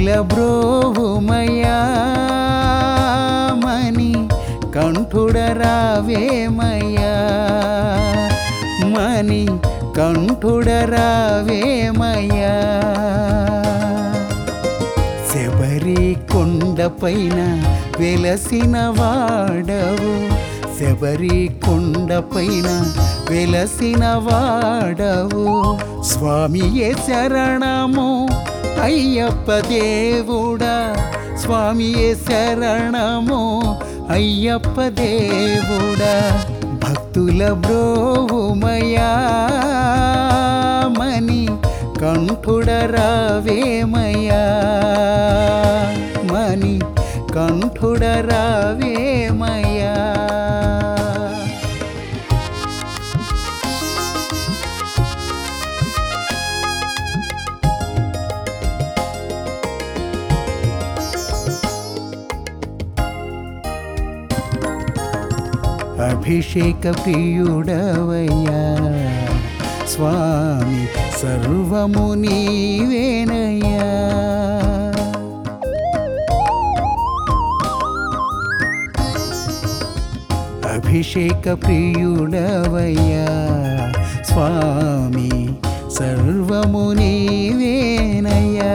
భక్తుల బ్రోవుమయా మని కంఠుడరావేమయ్యా మని కంఠుడరావేమయ్యా శబరి కొండపైన వెలసిన వాడవు శబరి కొండపైన వెలసిన వాడవు స్వామియే శరణము అయ్యప్ప దేవుడా స్వామియే శరణము అయ్యప్ప దేవుడా భక్తుల బ్రోవుమయా మని కంఠుడరావేమయ్యా మని కంఠుడరావేమయ్యా అభిషేక ప్రియుడవయ్యా స్వామి సర్వము నీవేనయ్యా అభిషేక ప్రియుడవయ్యా స్వామి సర్వము నీవేనయ్యా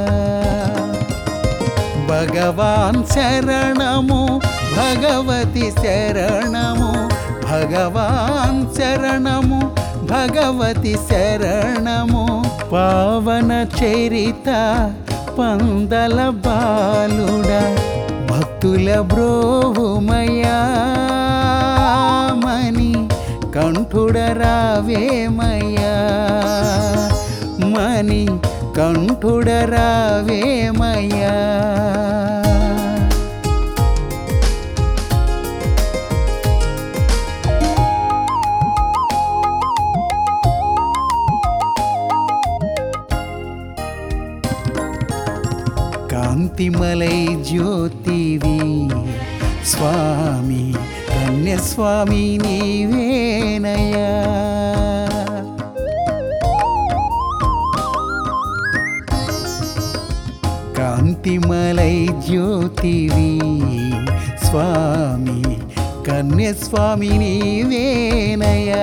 భగవాన్ శరణము భగవతి శరణము భగవాన్ శరణము భగవతి శరణము పావన చరిత పందల బాలుడ భక్తుల బ్రోవుమయా మని కంఠుడరావేమయ్యా మని కంఠుడరావేమయ్యా కాంతిమలై జ్యోతివి స్వామి కన్యస్వామి నీవేనయ్యా కాంతిమలై జ్యోతివి స్వామి కన్యస్వామి నీవేనయ్యా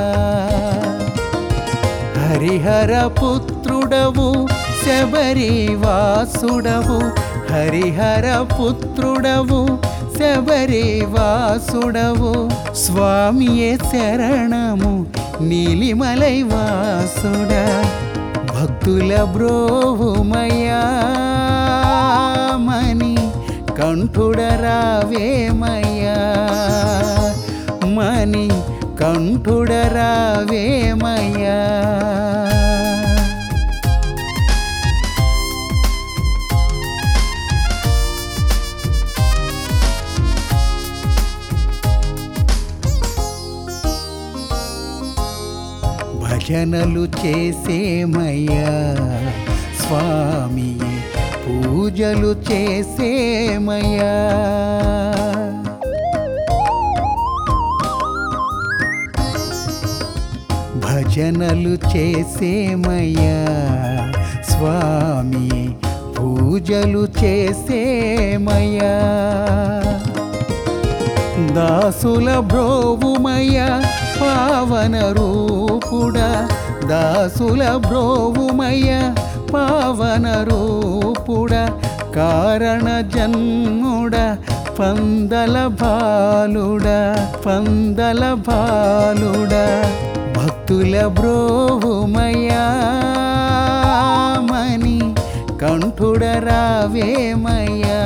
హరిహర పుత్రుడవు శబరి వాసుడవు హరిహర పుత్రుడవు శబరి వాసుడవు స్వామియే శరణము నీలిమలై వాసుడ భక్తుల బ్రోవుమయా మని కంఠుడరావేమయ్యా మని కంఠుడరావేమయ్యా భజనలు చేసేమయ్యా స్వామి పూజలు చేసేమయ్యా భజనలు చేసేమయ్యా స్వామి పూజలు చేసేమయ్యా దాసుల బ్రోవుమయ పావన రూపుడా దాసుల బ్రోవుమయ పావన రూపుడా కారణ జన్ముడ పందల బాలుడా పందల బాలుడా భక్తుల బ్రోవుమయా మని కంఠుడరావేమయ్యా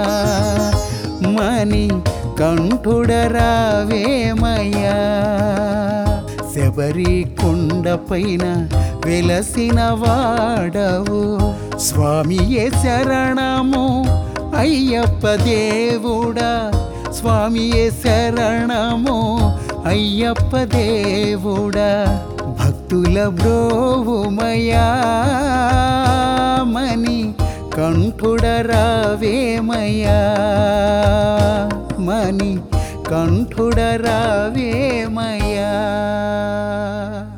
మని కంఠుడరావేమయ్యా శబరి కొండపైన వెలసిన వాడవు స్వామియే శరణము అయ్యప్ప దేవుడా స్వామియే శరణము అయ్యప్ప దేవుడా భక్తుల బ్రోవుమయా మని కంఠుడరావేమయ్యా మని కంఠుడరావేమయ్యా